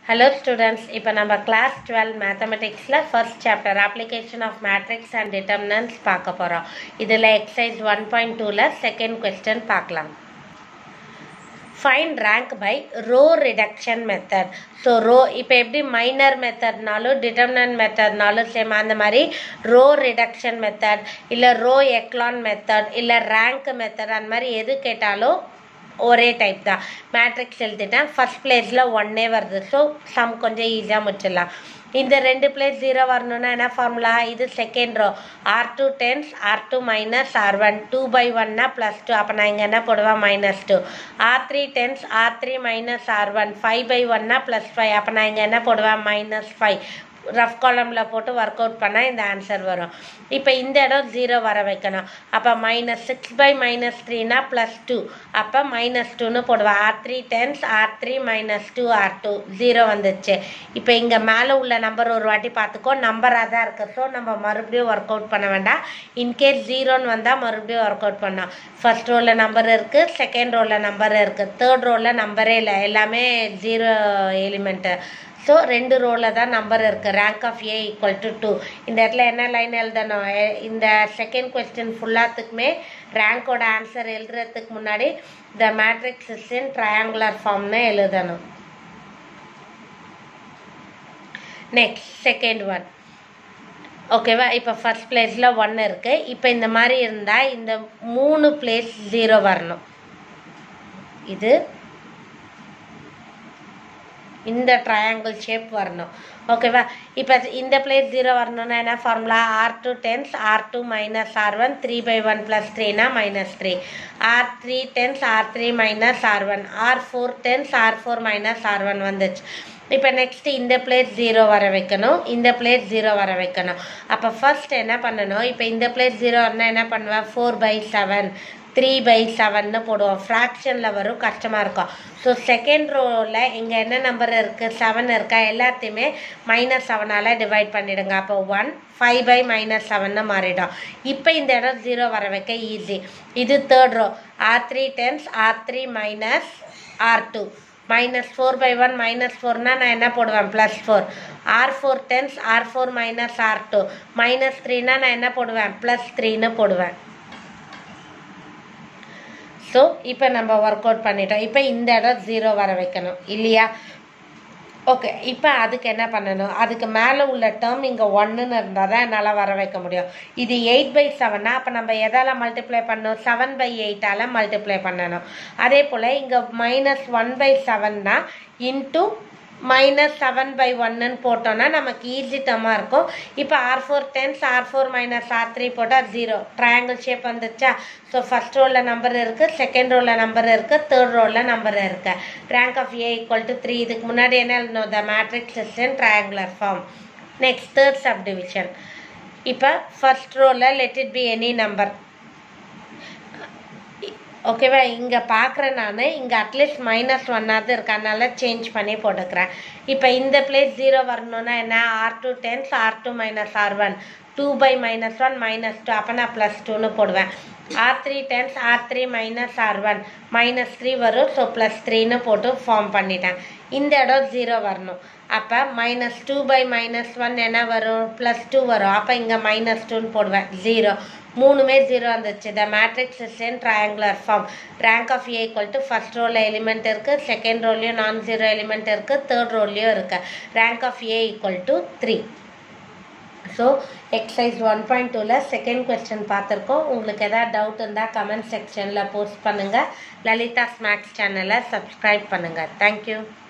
hello students இப்போ நம்ம class twelve மேத்தமெட்டிக்ஸில் first chapter application of matrix and determinants பார்க்க போகிறோம் இதில் எக்ஸசைஸ் ஒன் பாயிண்ட் டூவில் செகண்ட் கொஸ்டின் பார்க்கலாம் find rank by row reduction method so row இப்போ எப்படி மைனர் மெத்தட்னாலும் டிட்டர்மினன்ட் மெத்தட்னாலும் சேம் அந்த மாதிரி ரோ ரிடக்ஷன் மெத்தட் இல்லை ரோ எக்லான் மெத்தட் இல்லை ரேங்க் மெத்தட் அந்த மாதிரி எது கேட்டாலும் ஒரே டைப் தான் மேட்ரிக்ஸ் எழுதிட்டேன் ஃபர்ஸ்ட் பிளேஸில் ஒன்னே வருது ஸோ சம் கொஞ்சம் ஈஸியாக முடிச்சிடலாம் இந்த ரெண்டு பிளேஸ் ஜீரோ வரணும்னா என்ன ஃபார்முலா இது second row R two tends R two minus R one two by ஒன்னா ப்ளஸ் டூ அப்போ நான் இங்கே என்ன போடுவேன் minus two R three tends R three minus R one five by ஒன்னா ப்ளஸ் ஃபைவ் அப்போ நான் இங்கே என்ன போடுவேன் மைனஸ் ஃபைவ் ரஃப் காலமில் போட்டு ஒர்க் அவுட் பண்ணால் இந்த ஆன்சர் வரும் இப்போ இந்த இடம் ஜீரோ வர வைக்கணும் அப்போ மைனஸ் சிக்ஸ் பை மைனஸ் த்ரீனா ப்ளஸ் டூ அப்போ மைனஸ் டூன்னு போடுவேன் R three tends R three minus two R two zero வந்துச்சு இப்போ இங்கே மேலே உள்ள நம்பர் ஒரு வாட்டி பார்த்துக்கோ நம்பராக தான் இருக்குது ஸோ நம்ம மறுபடியும் ஒர்க் அவுட் பண்ண வேண்டாம் இன்கேஸ் ஜீரோன்னு வந்தால் மறுபடியும் ஒர்க் அவுட் பண்ணோம் ஃபர்ஸ்ட் ரோவில் நம்பர் இருக்குது செகண்ட் ரோவில் நம்பர் இருக்குது தேர்ட் ரோவில் நம்பரே இல்லை எல்லாமே ஜீரோ எலிமெண்ட்டு ஸோ ரெண்டு ரோவில் தான் நம்பர் இருக்குது rank of A equal to two இந்த இடத்துல என்ன லைன் எழுதணும் இந்த செகண்ட் கொஸ்டின் ஃபுல்லாத்துக்குமே ரேங்கோட ஆன்சர் எழுதுறதுக்கு முன்னாடி the matrix is in triangular ஃபார்ம்னு எழுதணும் நெக்ஸ்ட் செகண்ட் ஒன் ஓகேவா இப்போ ஃபர்ஸ்ட் பிளேஸில் ஒன்று இருக்குது இப்போ இந்த மாதிரி இருந்தால் இந்த மூணு பிளேஸ் ஜீரோ வரணும் இது இந்த ட்ரையாங்கிள் ஷேப் வரணும் ஓகேவா இப்போ இந்த பிளேஸ் ஜீரோ வரணும்னா என்ன formula R two tends R two minus R one three by one plus த்ரீனா minus three R three tends R three minus R one R four tends R four minus R one வந்துச்சு இப்போ next இந்த place zero வர வைக்கணும் இந்த place zero வர வைக்கணும் அப்போ ஃபர்ஸ்ட் என்ன பண்ணணும் இப்போ இந்த பிளேஸ் ஜீரோ வரணும் என்ன பண்ணுவேன் four by seven three by செவன்னு போடுவோம் ஃப்ராக்ஷனில் வரும் கஷ்டமாக இருக்கும் ஸோ செகண்ட் ரோவில் இங்கே என்ன நம்பர் இருக்குது செவன் இருக்கா எல்லாத்தையுமே மைனஸ் செவனால் டிவைட் பண்ணிவிடுங்க அப்போ ஒன் ஃபைவ் பை மைனஸ் செவன்னு மாறிடும் இப்போ இந்த இடம் ஜீரோ வர வைக்க ஈஸி இது third row R three tends R three minus R two minus four by one minus ஃபோர்னா நான் என்ன போடுவேன் plus four R four tends R four minus R two minus த்ரீனா நான் என்ன போடுவேன் ப்ளஸ் த்ரீன்னு போடுவேன் ஸோ இப்போ நம்ம ஒர்க் அவுட் பண்ணிட்டோம் இப்போ இந்த இடம் ஜீரோ வர வைக்கணும் இல்லையா ஓகே இப்போ அதுக்கு என்ன பண்ணணும் அதுக்கு மேலே உள்ள டேர்ம் இங்கே ஒன்றுன்னு இருந்தால் தான் என்னால் வர வைக்க முடியும் இது எயிட் பை செவனா அப்போ நம்ம எதால் மல்டிப்ளை பண்ணணும் செவன் பை எயிட்டால் மல்டிப்ளை பண்ணணும் அதே போல் இங்கே மைனஸ் ஒன் பை செவன்னா இன்ட்டு மைனஸ் செவன் பை ஒன்னு போட்டோன்னா நமக்கு ஈஸி டம்மாக இருக்கும் இப்போ R four tends R four minus R three போட்டால் ஜீரோ ட்ரையாங்கிள் ஷேப் வந்துச்சா ஸோ ஃபஸ்ட் ரோவில் நம்பர் இருக்குது செகண்ட் ரோவில் நம்பர் இருக்குது தேர்ட் ரோவில் நம்பர் இருக்குது rank of A equal to three இதுக்கு முன்னாடி என்ன எழுதணும் the matrix is in triangular form next third sub division இப்போ ஃபர்ஸ்ட் ரோவில் let it be any number ஓகேவா இங்கே பார்க்குறேன் நான் இங்கே அட்லீஸ்ட் மைனஸ் ஒன்னாவது இருக்கு அதனால சேஞ்ச் பண்ணி போட்டுக்கிறேன் இப்போ இந்த பிளேஸ் ஜீரோ வரணும்னா என்ன R two tends R two minus R one two by minus one minus two அப்போ நான் ப்ளஸ் டூன்னு போடுவேன் R three tends R three minus R one minus three வரும் ஸோ ப்ளஸ் த்ரீன்னு போட்டு ஃபார்ம் பண்ணிட்டேன் இந்த இடம் ஜீரோ வரணும் அப்போ minus two by minus one என்ன வரும் ப்ளஸ் டூ வரும் அப்போ இங்கே மைனஸ் டூன்னு போடுவேன் ஜீரோ மூணுமே ஜீரோ வந்துச்சு the matrix is in triangular form rank of A equal to first ரோவில் எலிமெண்ட் இருக்குது செகண்ட் ரோலையும் நான் ஜீரோ எலிமெண்ட் இருக்குது தேர்ட் ரோலையும் இருக்குது rank of A equal to three so exercise one point டூவில் செகண்ட் கொஸ்டின் பார்த்துருக்கோம் உங்களுக்கு எதாவது டவுட் இருந்தால் கமெண்ட் செக்ஷனில் போஸ்ட் பண்ணுங்கள் லலிதா ஸ்நாக்ஸ் சேனலை சப்ஸ்கிரைப் பண்ணுங்கள் தேங்க்யூ